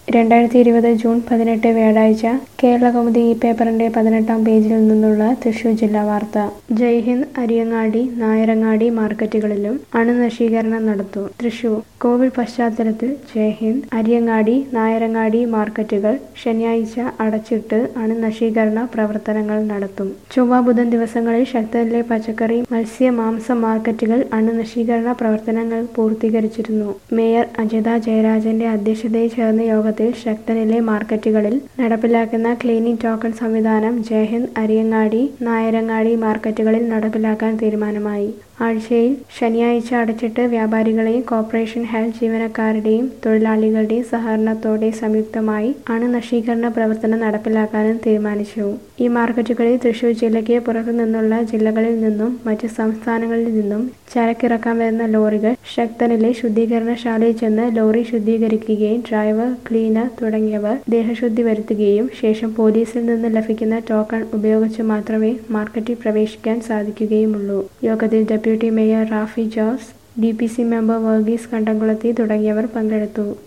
രണ്ടായിരത്തി ഇരുപത് ജൂൺ പതിനെട്ട് വ്യാഴാഴ്ച കേരളകൗമുദി ഈ പേപ്പറിന്റെ പതിനെട്ടാം പേജിൽ നിന്നുള്ള തൃശൂർ ജില്ലാ വാർത്ത ജയ്ഹിന്ദ് അരിയങ്ങാടി നായരങ്ങാടി മാർക്കറ്റുകളിലും അണുനശീകരണം നടത്തും തൃശൂർ കോവിഡ് പശ്ചാത്തലത്തിൽ ജയ്ഹിന്ദ് അരിയങ്ങാടി നായരങ്ങാടി മാർക്കറ്റുകൾ ശനിയാഴ്ച അടച്ചിട്ട് അണുനശീകരണ പ്രവർത്തനങ്ങൾ നടത്തും ചൊവ്വ ബുധൻ ദിവസങ്ങളിൽ ശക്തനിലെ പച്ചക്കറി മത്സ്യ മാംസ മാർക്കറ്റുകൾ അണുനശീകരണ പ്രവർത്തനങ്ങൾ പൂർത്തീകരിച്ചിരുന്നു മേയർ അജിത ജയരാജന്റെ അധ്യക്ഷതയിൽ ചേർന്ന യോഗത്തിൽ ശക്തനിലെ മാർക്കറ്റുകളിൽ നടപ്പിലാക്കുന്ന ക്ലീനിംഗ് ടോക്കൺ സംവിധാനം ജയഹിന്ദ് അരിയങ്ങാടി നായരങ്ങാടി മാർക്കറ്റുകളിൽ നടപ്പിലാക്കാൻ തീരുമാനമായി ആഴ്ചയിൽ ശനിയാഴ്ച അടച്ചിട്ട് വ്യാപാരികളെയും കോർപ്പറേഷൻ ഹെൽത്ത് ജീവനക്കാരുടെയും തൊഴിലാളികളുടെയും സഹകരണത്തോടെ സംയുക്തമായി അണുനശീകരണ പ്രവർത്തനം നടപ്പിലാക്കാനും തീരുമാനിച്ചു ഈ മാർക്കറ്റുകളിൽ തൃശൂർ ജില്ലയ്ക്ക് പുറത്തു നിന്നുള്ള ജില്ലകളിൽ നിന്നും മറ്റ് സംസ്ഥാനങ്ങളിൽ നിന്നും ചരക്കിറക്കാൻ വരുന്ന ലോറികൾ ശക്തനിലെ ശുദ്ധീകരണശാലയിൽ ചെന്ന് ലോറി ശുദ്ധീകരിക്കുകയും ഡ്രൈവർ ക്ലീനർ തുടങ്ങിയവർ ദേഹശുദ്ധി വരുത്തുകയും ശേഷം പോലീസിൽ നിന്ന് ലഭിക്കുന്ന ടോക്കൺ ഉപയോഗിച്ച് മാത്രമേ മാർക്കറ്റിൽ പ്രവേശിക്കാൻ സാധിക്കുകയുമുള്ളൂ യോഗത്തിൽ deputy mayor Rafi Jose D P C member Varghese Kandamkulathi തുടങ്ങിയവർ പങ്കെടുത്തു